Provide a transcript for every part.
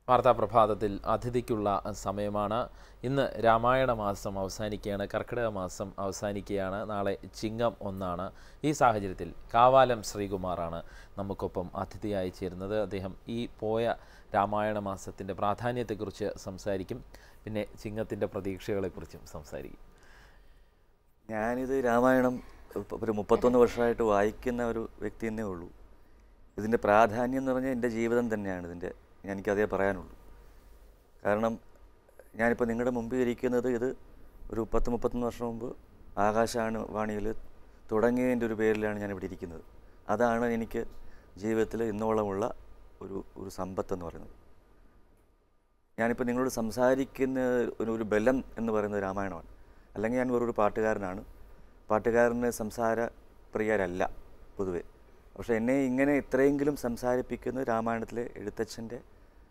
വാർത്താ പ്രഭാതത്തിൽ അതിഥിക്കുള്ള സമയമാണ് ഇന്ന് രാമായണ മാസം അവസാനിക്കുകയാണ് കർക്കിടക മാസം അവസാനിക്കുകയാണ് നാളെ ചിങ്ങം ഒന്നാണ് ഈ സാഹചര്യത്തിൽ കാവാലം ശ്രീകുമാറാണ് നമുക്കൊപ്പം അതിഥിയായി ചേരുന്നത് അദ്ദേഹം ഈ പോയ രാമായണ മാസത്തിൻ്റെ പ്രാധാന്യത്തെക്കുറിച്ച് സംസാരിക്കും പിന്നെ ചിങ്ങത്തിൻ്റെ പ്രതീക്ഷകളെക്കുറിച്ചും സംസാരിക്കും ഞാനിത് രാമായണം ഇപ്പ- ഒരു മുപ്പത്തൊന്ന് വർഷമായിട്ട് വായിക്കുന്ന ഒരു വ്യക്തി എന്നേ ഉള്ളൂ ഇതിൻ്റെ പ്രാധാന്യം എന്ന് പറഞ്ഞാൽ എൻ്റെ ജീവിതം തന്നെയാണ് ഇതിൻ്റെ എനിക്കതേ പറയാനുള്ളൂ കാരണം ഞാനിപ്പോൾ നിങ്ങളുടെ മുമ്പിൽ ഇരിക്കുന്നത് ഇത് ഒരു പത്ത് മുപ്പത്തൊന്ന് വർഷം മുമ്പ് ആകാശവാണി വാണിയിൽ തുടങ്ങിയതിൻ്റെ ഒരു പേരിലാണ് ഞാനിവിടെ ഇരിക്കുന്നത് അതാണ് എനിക്ക് ജീവിതത്തിൽ ഇന്നോളമുള്ള ഒരു ഒരു സമ്പത്തെന്ന് പറയുന്നത് ഞാനിപ്പോൾ നിങ്ങളോട് സംസാരിക്കുന്ന ഒരു ഒരു ബലം എന്ന് പറയുന്നത് രാമായണമാണ് അല്ലെങ്കിൽ ഞാൻ വെറൊരു പാട്ടുകാരനാണ് പാട്ടുകാരന് സംസാര പ്രിയരല്ല പൊതുവെ പക്ഷേ എന്നെ ഇങ്ങനെ ഇത്രയെങ്കിലും സംസാരിപ്പിക്കുന്നത് രാമായണത്തിലെ എഴുത്തച്ഛൻ്റെ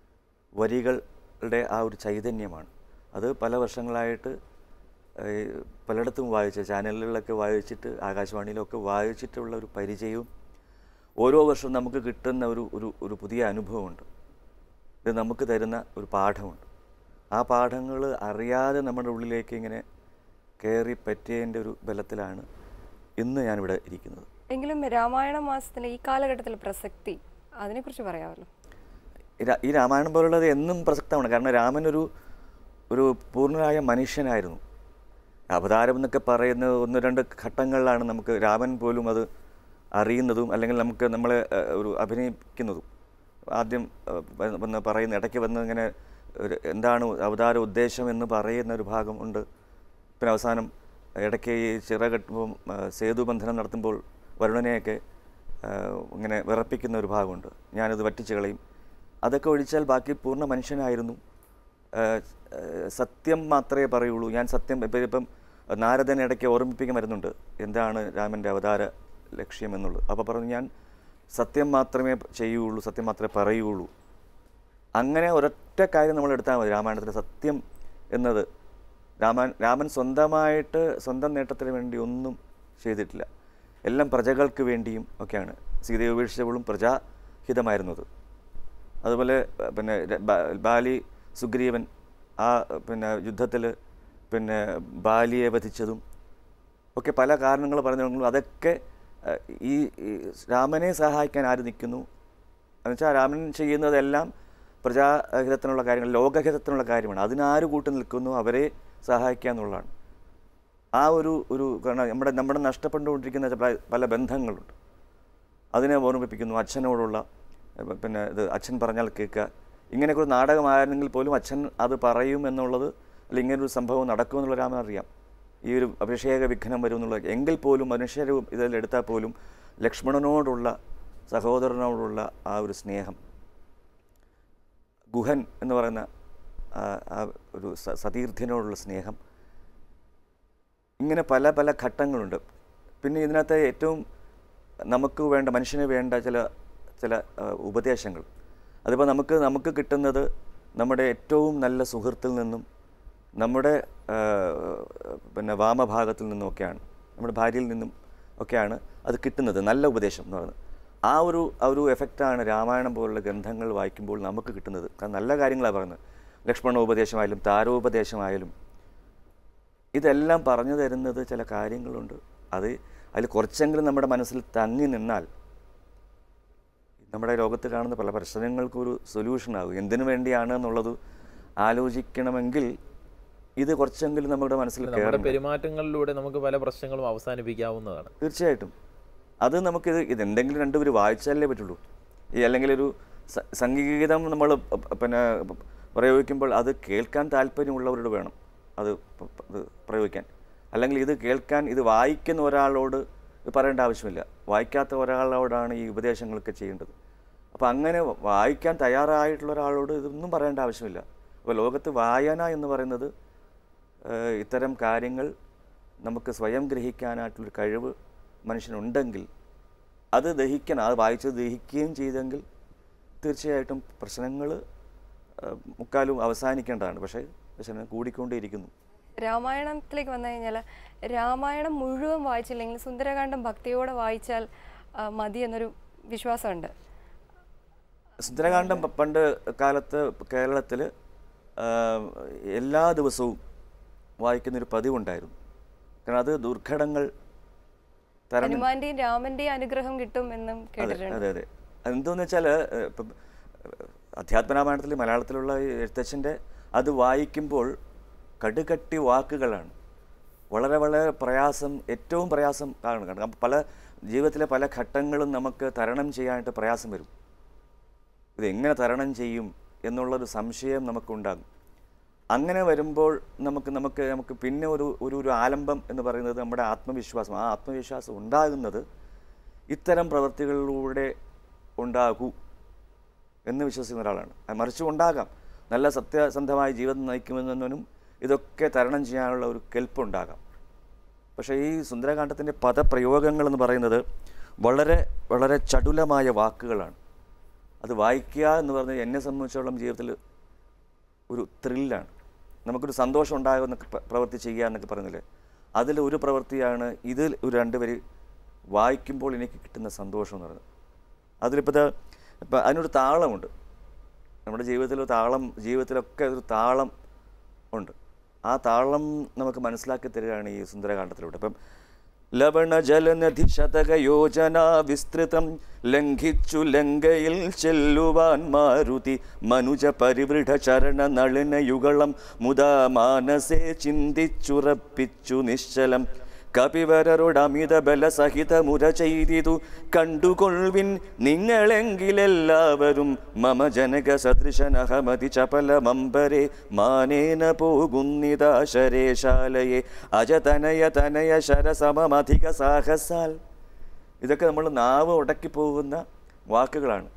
വരികളുടെ ആ ഒരു ചൈതന്യമാണ് അത് പല വർഷങ്ങളായിട്ട് ഏഹ്, പലയിടത്തും വായിച്ച ചാനലുകളിലൊക്കെ വായിച്ചിട്ട് ആകാശവാണിയിലൊക്കെ വായിച്ചിട്ടുള്ള ഒരു പരിചയവും ഓരോ വർഷവും നമുക്ക് കിട്ടുന്ന ഒരു ഒരു ഒരു പുതിയ അനുഭവമുണ്ട് ഇത് നമുക്ക് തരുന്ന ഒരു പാഠമുണ്ട് ആ പാഠങ്ങൾ അറിയാതെ നമ്മുടെ ഉള്ളിലേക്ക് ഇങ്ങനെ കയറി പറ്റിയതിൻ്റെ ഒരു ബലത്തിലാണ് ഇന്ന് ഞാനിവിടെ ഇരിക്കുന്നത് എങ്കിലും രാമായണ മാസത്തിന്റെ ഈ കാലഘട്ടത്തിൽ പ്രസക്തി അതിനെക്കുറിച്ച് പറയാമല്ലോ ഈ രാ- ഈ രാമായണം പോലുള്ളത് എന്നും പ്രസക്തമാണ് കാരണം രാമൻ ഒരു ഒരു പൂർണ്ണനായ മനുഷ്യനായിരുന്നു അവതാരം എന്നൊക്കെ പറയുന്ന ഒന്ന് രണ്ട് ഘട്ടങ്ങളിലാണ് നമുക്ക് രാമൻ പോലും അത് അറിയുന്നതും അല്ലെങ്കിൽ നമുക്ക് നമ്മളെ ഏഹ്, ഒരു അഭിനയിക്കുന്നതും ആദ്യം ഏഹ്, വ- വന്ന് പറയുന്ന ഇടയ്ക്ക് വന്ന് ഇങ്ങനെ ഒരു എന്താണ് അവതാര ഉദ്ദേശം എന്ന് പറയുന്ന ഒരു ഭാഗം ഉണ്ട് പിന്നെ അവസാനം ഇടയ്ക്ക് ഈ ചിറകെട്ടുമ്പോൾ സേതുബന്ധനം നടത്തുമ്പോൾ വരുണനെയൊക്കെ ഏഹ്, ഇങ്ങനെ വിറപ്പിക്കുന്ന ഒരു ഭാഗമുണ്ട് ഞാനത് വറ്റിച്ച് കളയും അതൊക്കെ ഒഴിച്ചാൽ ബാക്കി പൂർണ്ണ മനുഷ്യനായിരുന്നു ഏഹ്, ഏഹ്, സത്യം മാത്രമേ പറയുള്ളൂ ഞാൻ സത്യം ഇപ്പം ഇപ്പം നാരദൻ ഇടയ്ക്ക് ഓർമ്മിപ്പിക്കാൻ വരുന്നുണ്ട് എന്താണ് രാമൻ്റെ അവതാര ലക്ഷ്യം എന്നുള്ളത് അപ്പോൾ പറഞ്ഞു ഞാൻ സത്യം മാത്രമേ ചെയ്യുള്ളൂ സത്യം മാത്രമേ പറയുള്ളൂ അങ്ങനെ ഒരൊറ്റ കാര്യം നമ്മൾ എടുത്താൽ മതി രാമായണത്തിലെ സത്യം എന്നത് രാമൻ രാമൻ സ്വന്തമായിട്ട് സ്വന്തം നേട്ടത്തിന് വേണ്ടി ഒന്നും ചെയ്തിട്ടില്ല എല്ലാം പ്രജകൾക്ക് വേണ്ടിയും ഒക്കെയാണ് സീതയെ ഉപേക്ഷിച്ചപ്പോഴും പ്രജാഹിതമായിരുന്നു അത് അതുപോലെ ഏഹ്, പിന്നെ ര- ബാ- ബാലി സുഗ്രീവൻ ആ പിന്നെ യുദ്ധത്തിൽ പിന്നെ ബാലിയെ വധിച്ചതും ഒക്കെ പല കാരണങ്ങൾ പറഞ്ഞു അതൊക്കെ ഏഹ്, ഈ ഈ രാമനെ സഹായിക്കാൻ ആര് നിൽക്കുന്നു എന്നുവെച്ചാൽ രാമൻ ചെയ്യുന്നതെല്ലാം പ്രജാഹിതത്തിനുള്ള കാര്യങ്ങൾ ലോകഹിതത്തിനുള്ള കാര്യമാണ് അതിനാര് കൂട്ടു നിൽക്കുന്നു അവരെ സഹായിക്കുക എന്നുള്ളതാണ് ആ ഒരു ഒരു കാരണം നമ്മുടെ നമ്മുടെ നഷ്ടപ്പെട്ടുകൊണ്ടിരിക്കുന്ന പല- പല ബന്ധങ്ങളുണ്ട് അതിനെ ഓർമ്മിപ്പിക്കുന്നു അച്ഛനോടുള്ള ഏഹ്, പിന്നെ ഇത് അച്ഛൻ പറഞ്ഞാൽ കേൾക്കുക ഇങ്ങനെയൊക്കെ ഒരു നാടകമായിരുന്നെങ്കിൽ പോലും അച്ഛൻ അത് പറയും എന്നുള്ളത് അല്ലെങ്കിൽ ഇങ്ങനൊരു സംഭവം നടക്കുമെന്നുള്ള രാമൻ അറിയാം ഈ ഒരു അഭിഷേക വിഘ്നം വരും എന്നുള്ളത് എങ്കിൽ പോലും മനുഷ്യരും ഇതിൽ എടുത്താൽ പോലും ലക്ഷ്മണനോടുള്ള സഹോദരനോടുള്ള ആ ഒരു സ്നേഹം ഗുഹൻ എന്ന് പറയുന്ന ആ ആ ഒരു സ- സതീർത്ഥ്യനോടുള്ള സ്നേഹം ഇങ്ങനെ പല പല ഘട്ടങ്ങളുണ്ട് പിന്നെ ഇതിനകത്ത് ഏറ്റവും നമുക്ക് വേണ്ട മനുഷ്യന് വേണ്ട ചില ചില ആ, ഉപദേശങ്ങൾ അതിപ്പോൾ നമുക്ക് നമുക്ക് കിട്ടുന്നത് നമ്മുടെ ഏറ്റവും നല്ല സുഹൃത്തിൽ നിന്നും നമ്മുടെ ആ, പിന്നെ വാമഭാഗത്തിൽ നിന്നുമൊക്കെയാണ് നമ്മുടെ ഭാര്യയിൽ നിന്നും ഒക്കെയാണ് അത് കിട്ടുന്നത് നല്ല ഉപദേശം എന്ന് പറയുന്നത് ആ ഒരു ആ ഒരു എഫക്റ്റാണ് രാമായണം പോലുള്ള ഗ്രന്ഥങ്ങൾ വായിക്കുമ്പോൾ നമുക്ക് കിട്ടുന്നത് കാരണം നല്ല കാര്യങ്ങളാണ് പറയുന്നത് ലക്ഷ്മണോപദേശമായാലും താരോപദേശമായാലും ഇതെല്ലാം പറഞ്ഞു തരുന്നത് ചില കാര്യങ്ങളുണ്ട് അത് അതിൽ കുറച്ചെങ്കിലും നമ്മുടെ മനസ്സിൽ തങ്ങി നിന്നാൽ നമ്മുടെ ലോകത്ത് കാണുന്ന പല പ്രശ്നങ്ങൾക്കും ഒരു സൊല്യൂഷൻ ആകും എന്തിനു വേണ്ടിയാണ് എന്നുള്ളത് ആലോചിക്കണമെങ്കിൽ ഇത് കുറച്ചെങ്കിലും നമ്മുടെ മനസ്സിൽ നമ്മുടെ കയറണം പെരുമാറ്റങ്ങളിലൂടെ നമുക്ക് പല പ്രശ്നങ്ങളും അവസാനിപ്പിക്കാവുന്നതാണ് തീർച്ചയായിട്ടും അത് നമുക്കിത് ഇതെന്തെങ്കിലും രണ്ടുപേർ വായിച്ചാലേ പറ്റുള്ളൂ ഈ അല്ലെങ്കിൽ ഒരു സ- സംഗീതം നമ്മൾ പിന്നെ പ്രയോഗിക്കുമ്പോൾ അത് കേൾക്കാൻ താല്പര്യമുള്ളവരോട് വേണം അത് പ- പ- ഇത് പ്രയോഗിക്കാൻ അല്ലെങ്കിൽ ഇത് കേൾക്കാൻ ഇത് വായിക്കുന്ന ഒരാളോട് ഇത് പറയേണ്ട ആവശ്യമില്ല വായിക്കാത്ത ഒരാളോടാണ് ഈ ഉപദേശങ്ങളൊക്കെ ചെയ്യേണ്ടത് അപ്പോൾ അങ്ങനെ വായിക്കാൻ തയ്യാറായിട്ടുള്ള ഒരാളോട് ഇതൊന്നും പറയേണ്ട ആവശ്യമില്ല അപ്പോൾ ലോകത്ത് വായന എന്ന് പറയുന്നത് ഏഹ്, ഇത്തരം കാര്യങ്ങൾ നമുക്ക് സ്വയം ഗ്രഹിക്കാനായിട്ടുള്ളൊരു കഴിവ് മനുഷ്യനുണ്ടെങ്കിൽ അത് ദഹിക്കണം അത് വായിച്ചത് ദഹിക്കുകയും ചെയ്തെങ്കിൽ തീർച്ചയായിട്ടും പ്രശ്നങ്ങൾ മുക്കാലും അവസാനിക്കേണ്ടതാണ് പക്ഷേ പ്രശ്നം കൂടിക്കൊണ്ടേയിരിക്കുന്നു രാമായണത്തിലേക്ക് വന്നു കഴിഞ്ഞാൽ രാമായണം മുഴുവൻ വായിച്ചില്ലെങ്കിൽ സുന്ദരകാന്ഡം ഭക്തിയോടെ വായിച്ചാൽ ആ, മതി എന്നൊരു വിശ്വാസമുണ്ട് സുന്ദരകാന്ഡം പ- പണ്ട് കാലത്ത് കേരളത്തിൽ എല്ലാ ദിവസവും വായിക്കുന്നൊരു പതിവുണ്ടായിരുന്നു കാരണം അത് ദുർഘടങ്ങൾ തരണം ഹനുമാന്റെയും രാമന്റെയും അനുഗ്രഹം കിട്ടും എന്നും അതെ കേട്ടിട്ടുണ്ട് അതെ അതെ അതെന്തോന്ന് വെച്ചാൽ ഇപ്പം അധ്യാത്മരാമായണത്തിൽ മലയാളത്തിലുള്ള ഈ എഴുത്തച്ഛൻ്റെ അത് വായിക്കുമ്പോൾ കടുകട്ടി വാക്കുകളാണ് വളരെ വളരെ പ്രയാസം ഏറ്റവും പ്രയാസം ആണ് കാരണം പല ജീവിതത്തിലെ പല ഘട്ടങ്ങളും നമുക്ക് തരണം ചെയ്യാനായിട്ട് പ്രയാസം വരും ഇതെങ്ങനെ തരണം ചെയ്യും എന്നുള്ളൊരു സംശയം നമുക്കുണ്ടാകും അങ്ങനെ വരുമ്പോൾ നമുക്ക് നമുക്ക് നമുക്ക് പിന്നെ ഒരു ഒരു ഒരു ആലംബം എന്ന് പറയുന്നത് നമ്മുടെ ആത്മവിശ്വാസം ആ ആത്മവിശ്വാസം ഉണ്ടാകുന്നത് ഇത്തരം പ്രവൃത്തികളിലൂടെ ഉണ്ടാകൂ എന്ന് വിശ്വസിക്കുന്ന ഒരാളാണ് അത് മറിച്ചും ഉണ്ടാകാം നല്ല സത്യസന്ധമായ ജീവിതം നയിക്കുമെന്നതിനും ഇതൊക്കെ തരണം ചെയ്യാനുള്ള ഒരു കെൽപ്പുണ്ടാകാം പക്ഷേ ഈ സുന്ദരകാന്ഡത്തിൻ്റെ പദപ്രയോഗങ്ങൾ എന്ന് പറയുന്നത് വളരെ വളരെ ചടുലമായ വാക്കുകളാണ് അത് വായിക്കുക എന്ന് പറഞ്ഞാൽ എന്നെ സംബന്ധിച്ചോളം ജീവിതത്തിൽ ഒരു ത്രില്ലാണ് നമുക്കൊരു സന്തോഷം ഉണ്ടാകുന്നൊക്കെ പ്ര- പ്രവൃത്തി ചെയ്യുക എന്നൊക്കെ പറയുന്നില്ലേ അതിൽ ഒരു പ്രവൃത്തിയാണ് ഇതിൽ ഒരു രണ്ടുപേര് വായിക്കുമ്പോൾ എനിക്ക് കിട്ടുന്ന സന്തോഷം എന്ന് പറയുന്നത് അതിലിപ്പോൾ ഇത് ഇപ്പം അതിനൊരു താളമുണ്ട് നമ്മുടെ ജീവിതത്തിൽ ഒരു താളം ജീവിതത്തിലൊക്കെ ഒരു താളം ഉണ്ട് ആ താളം നമുക്ക് മനസ്സിലാക്കി തരികയാണ് ഈ സുന്ദരകാന്ഡത്തിലൂടെ ഇപ്പം ലവണ ജലനദി ശതക യോജന വിസ്തൃതം ലംഘിച്ചു ലങ്കയിൽ ചെല്ലുവാൻ മാരുതി മനുജ പരിവൃഢ ചരണ നളിന യുഗളം മുതാ മാനസേ ചിന്തിച്ചുറപ്പിച്ചു നിശ്ചലം കപിവരരോടമിത ബലസഹിത മുര ചെയ്തിതു കണ്ടുകൊൾവിൻ നിങ്ങളെങ്കിലെല്ലാവരും മമ ജനക സദൃശനഹമതി ചപലമമ്പരെ മാനേന പോകുന്നിതാ ശരേശാലയെ അജതനയ തനയ ശരസമധിക സാഹസാൽ ഇതൊക്കെ നമ്മൾ നാവ് ഉടക്കി പോകുന്ന വാക്കുകളാണ്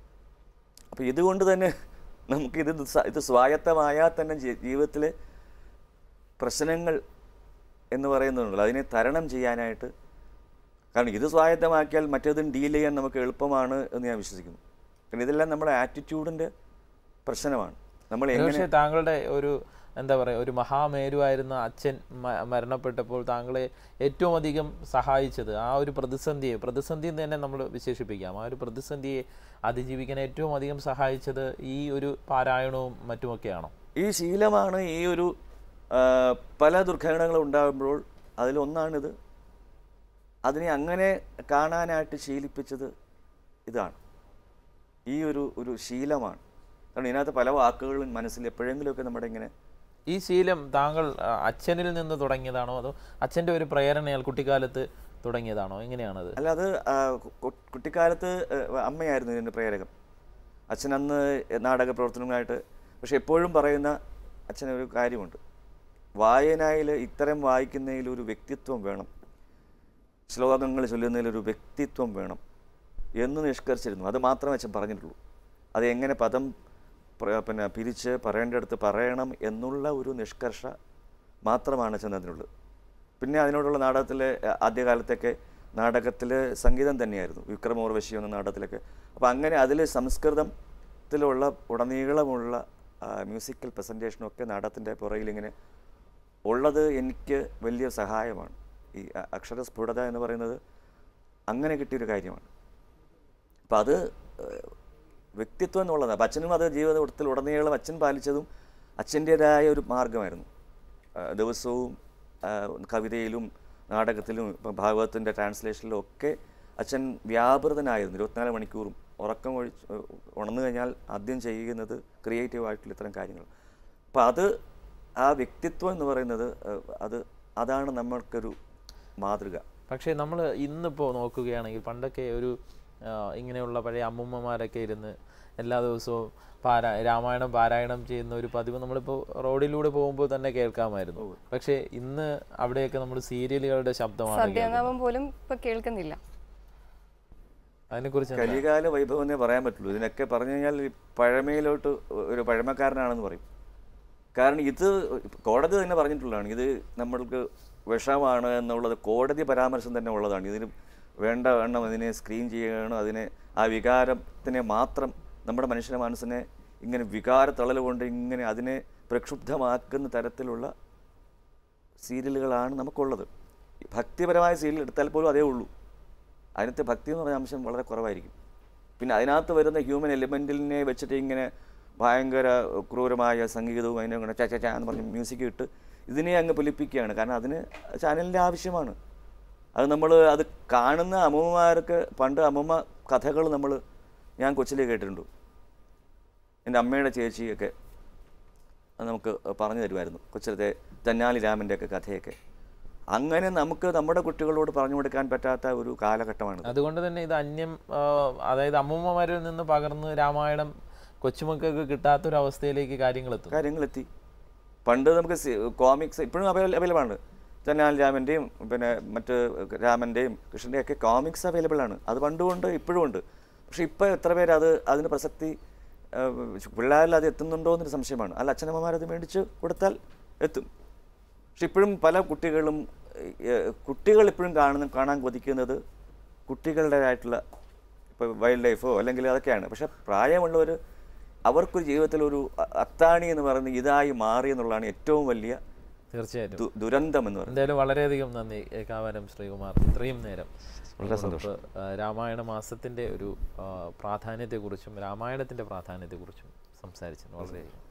അപ്പോൾ ഇതുകൊണ്ട് തന്നെ നമുക്കിത് സ- ഇത് സ്വായത്തമായാൽ തന്നെ ജീ- ജീവിതത്തിലെ പ്രശ്നങ്ങൾ എന്ന് പറയുന്നുണ്ടല്ലോ അതിനെ തരണം ചെയ്യാനായിട്ട് കാരണം ഇത് സ്വായത്തമാക്കിയാൽ മറ്റേതും ഡീൽ ചെയ്യാൻ നമുക്ക് എളുപ്പമാണ് എന്ന് ഞാൻ വിശ്വസിക്കുന്നു കാരണം ഇതെല്ലാം നമ്മുടെ ആറ്റിറ്റ്യൂഡിൻ്റെ പ്രശ്നമാണ് നമ്മൾ എങ്ങനെ പക്ഷേ താങ്കളുടെ ഒരു എന്താ പറയുക ഒരു മഹാമേരുവായിരുന്ന അച്ഛൻ മ- മരണപ്പെട്ടപ്പോൾ താങ്കളെ ഏറ്റവും അധികം സഹായിച്ചത് ആ ഒരു പ്രതിസന്ധിയെ പ്രതിസന്ധി എന്ന് തന്നെ നമ്മൾ വിശേഷിപ്പിക്കാം ആ ഒരു പ്രതിസന്ധിയെ അതിജീവിക്കാൻ ഏറ്റവും അധികം സഹായിച്ചത് ഈ ഒരു പാരായണവും മറ്റുമൊക്കെയാണോ ഈ ശീലമാണ് ഈ ഒരു ആ, പല ദുർഘടനങ്ങളും ഉണ്ടാകുമ്പോൾ അതിലൊന്നാണിത് അതിനെ അങ്ങനെ കാണാനായിട്ട് ശീലിപ്പിച്ചത് ഇതാണ് ഈ ഒരു ഒരു ശീലമാണ് കാരണം ഇതിനകത്ത് പല വാക്കുകളും മനസ്സിൽ എപ്പോഴെങ്കിലുമൊക്കെ നമ്മുടെ ഇങ്ങനെ ഈ ശീലം താങ്കൾ ആ, അച്ഛനിൽ നിന്ന് തുടങ്ങിയതാണോ അതോ അച്ഛൻ്റെ ഒരു പ്രേരണയാൽ കുട്ടിക്കാലത്ത് തുടങ്ങിയതാണോ എങ്ങനെയാണത് അല്ല അത് ആ, കു- കുട്ടിക്കാലത്ത് ആ, അമ്മയായിരുന്നു ഇതിൻ്റെ പ്രേരകം അച്ഛൻ അന്ന് നാടക പ്രവർത്തനങ്ങളായിട്ട് പക്ഷെ എപ്പോഴും പറയുന്ന അച്ഛനൊരു കാര്യമുണ്ട് വായനയിൽ ഇത്തരം വായിക്കുന്നതിൽ ഒരു വ്യക്തിത്വം വേണം ശ്ലോകങ്ങൾ ചൊല്ലുന്നതിൽ ഒരു വ്യക്തിത്വം വേണം എന്ന് നിഷ്കർഷിച്ചിരുന്നു അത് മാത്രമേ അച്ഛൻ പറഞ്ഞിട്ടുള്ളൂ അത് എങ്ങനെ പദം പ്ര- പിന്നെ പിരിച്ച് പറയേണ്ടടുത്ത് പറയണം എന്നുള്ള ഒരു നിഷ്കർഷ മാത്രമാണ് അച്ഛൻ അതിനുള്ളത് പിന്നെ അതിനോടുള്ള നാടകത്തിലെ അഹ്, ആദ്യകാലത്തൊക്കെ നാടകത്തിൽ സംഗീതം തന്നെയായിരുന്നു വിക്രമോർവശി എന്ന നാടകത്തിലൊക്കെ അപ്പോൾ അങ്ങനെ അതിൽ സംസ്കൃതത്തിലുള്ള ഉടനീളമുള്ള മ്യൂസിക്കൽ പ്രസൻറ്റേഷനും ഒക്കെ നാടകത്തിൻ്റെ പുറകിലിങ്ങനെ ഉള്ളത് എനിക്ക് വലിയ സഹായമാണ് ഈ അ- അക്ഷരസ്ഫുടത എന്ന് പറയുന്നത് അങ്ങനെ കിട്ടിയൊരു കാര്യമാണ് അപ്പം അത് ഏഹ്, വ്യക്തിത്വം എന്നുള്ളതാണ് അപ്പം അച്ഛനും അത് ജീവിതത്തിൽ ഉടനീളം അച്ഛൻ പാലിച്ചതും അച്ഛൻ്റേതായ ഒരു മാർഗമായിരുന്നു ആ, ദിവസവും ആ, കവിതയിലും നാടകത്തിലും ഇപ്പം ഭാഗവതത്തിൻ്റെ ട്രാൻസ്ലേഷനിലും ഒക്കെ അച്ഛൻ വ്യാപൃതനായിരുന്നു ഇരുപത്തിനാല് മണിക്കൂറും ഉറക്കം ഒഴിച്ച് ഏഹ്, ഉണർന്നു കഴിഞ്ഞാൽ ആദ്യം ചെയ്യുന്നത് ക്രിയേറ്റീവ് ആയിട്ടുള്ള ഇത്തരം കാര്യങ്ങൾ അപ്പം അത് ആ വ്യക്തിത്വം എന്ന് പറയുന്നത് ഏഹ്, അത് അതാണ് നമ്മൾക്കൊരു മാതൃക പക്ഷേ നമ്മൾ ഇന്നിപ്പോൾ നോക്കുകയാണെങ്കിൽ പണ്ടൊക്കെ ഒരു ആ, ഇങ്ങനെയുള്ള പഴയ അമ്മുമ്മമാരൊക്കെ ഇരുന്ന് എല്ലാ ദിവസവും പാരാ രാമായണം പാരായണം ചെയ്യുന്ന ഒരു പതിവ് നമ്മളിപ്പോൾ റോഡിലൂടെ പോകുമ്പോൾ തന്നെ കേൾക്കാമായിരുന്നു പക്ഷേ ഇന്ന് അവിടെയൊക്കെ നമ്മൾ സീരിയലുകളുടെ ശബ്ദമാണ് കേൾക്കുന്നത്. സദ്യനാമം പോലും ഇപ്പൊ കേൾക്കുന്നില്ല അതിനെക്കുറിച്ച് എന്താ? കലികാല വൈഭവം എന്നേ പറയാൻ പറ്റുള്ളൂ ഇതിനൊക്കെ പറഞ്ഞു കഴിഞ്ഞാൽ ഈ പഴമയിലോട്ട് ഒരു പഴമക്കാരനാണെന്ന് പറയും കാരണം ഇത് കോടതി തന്നെ പറഞ്ഞിട്ടുള്ളതാണ് ഇത് നമ്മൾക്ക് വിഷമാണ് എന്നുള്ളത് കോടതി പരാമർശം തന്നെ ഉള്ളതാണ് ഇതിന് വേണ്ട വണ്ണം അതിനെ സ്ക്രീൻ ചെയ്യണം അതിനെ ആ വികാരത്തിനെ മാത്രം നമ്മുടെ മനുഷ്യന്റെ മനസ്സിനെ ഇങ്ങനെ വികാര തളൽ കൊണ്ട് ഇങ്ങനെ അതിനെ പ്രക്ഷുബ്ധമാക്കുന്ന തരത്തിലുള്ള സീരിയലുകളാണ് നമുക്കുള്ളത് ഭക്തിപരമായ സീരിയൽ എടുത്താൽ പോലും അതേ ഉള്ളൂ അതിനകത്തെ ഭക്തി എന്ന് പറയുന്ന അംശം വളരെ കുറവായിരിക്കും പിന്നെ അതിനകത്ത് വരുന്ന ഹ്യൂമൻ എലിമെൻറ്റിനെ വെച്ചിട്ട് ഇങ്ങനെ ഭയങ്കര ക്രൂരമായ സംഗീതവും അതിനെ കൂടെ ചാ ചാ ചാ എന്ന് പറഞ്ഞ് മ്യൂസിക് ഇട്ട് ഇതിനെ അങ്ങ് പൊലിപ്പിക്കുകയാണ് കാരണം അതിന് ചാനലിൻ്റെ ആവശ്യമാണ് അത് നമ്മൾ അത് കാണുന്ന അമ്മൂമ്മമാർക്ക് പണ്ട് അമ്മൂമ്മ കഥകൾ നമ്മൾ ഞാൻ കൊച്ചിലെ കേട്ടിട്ടുണ്ട് എൻ്റെ അമ്മയുടെ ചേച്ചിയൊക്കെ അത് നമുക്ക് പറഞ്ഞു തരുമായിരുന്നു കൊച്ചിലത്തെ തെന്നാലി രാമൻ്റെ ഒക്കെ കഥയൊക്കെ അങ്ങനെ നമുക്ക് നമ്മുടെ കുട്ടികളോട് പറഞ്ഞു കൊടുക്കാൻ പറ്റാത്ത ഒരു കാലഘട്ടമാണ് അതുകൊണ്ട് തന്നെ ഇത് അന്യം ആ, അതായത് അമ്മൂമ്മമാരിൽ നിന്ന് പകർന്ന് രാമായണം കൊച്ചുമക്കൾക്ക് കിട്ടാത്തൊരു അവസ്ഥയിലേക്ക് കാര്യങ്ങൾ എത്തും കാര്യങ്ങളെത്തി പണ്ട് നമുക്ക് കോമിക്സ് ഇപ്പോഴും അവൈലബിൾ ആണ് തെന്നാലി രാമൻ്റെയും പിന്നെ മറ്റ് രാമൻ്റെയും കൃഷ്ണൻ്റെയും ഒക്കെ കോമിക്സ് അവൈലബിൾ ആണ് അത് പണ്ടുകൊണ്ട് ഇപ്പോഴും ഉണ്ട് പക്ഷെ ഇപ്പോൾ എത്ര പേര് അത് അതിന് പ്രസക്തി ആ, പിള്ളേരിൽ അത് എത്തുന്നുണ്ടോ എന്നൊരു സംശയമാണ് അല്ല അച്ഛനമ്മമാരത് മേടിച്ച് കൊടുത്താൽ എത്തും പക്ഷെ ഇപ്പോഴും പല കുട്ടികളും ഏഹ്, കുട്ടികൾ ഇപ്പോഴും കാണുന്ന കാണാൻ കൊതിക്കുന്നത് കുട്ടികളുടേതായിട്ടുള്ള ഇപ്പോൾ വൈൽഡ് ലൈഫോ അല്ലെങ്കിൽ അതൊക്കെയാണ് പക്ഷെ പ്രായമുള്ളവർ അവർക്കൊരു ജീവിതത്തിൽ ഒരു അ- അത്താണി എന്ന് പറയുന്നത് ഇതായി മാറി എന്നുള്ളതാണ് ഏറ്റവും വലിയ തീർച്ചയായിട്ടും ദു- ദുരന്തം എന്ന് പറയുന്നത് എന്തായാലും വളരെയധികം നന്ദി എ. കാവാലം ശ്രീകുമാർ ഇത്രയും നേരം നമുക്ക്, ആ, രാമായണ മാസത്തിൻ്റെ ഒരു ആ, പ്രാധാന്യത്തെക്കുറിച്ചും രാമായണത്തിൻ്റെ പ്രാധാന്യത്തെക്കുറിച്ചും സംസാരിച്ചു വളരെയധികം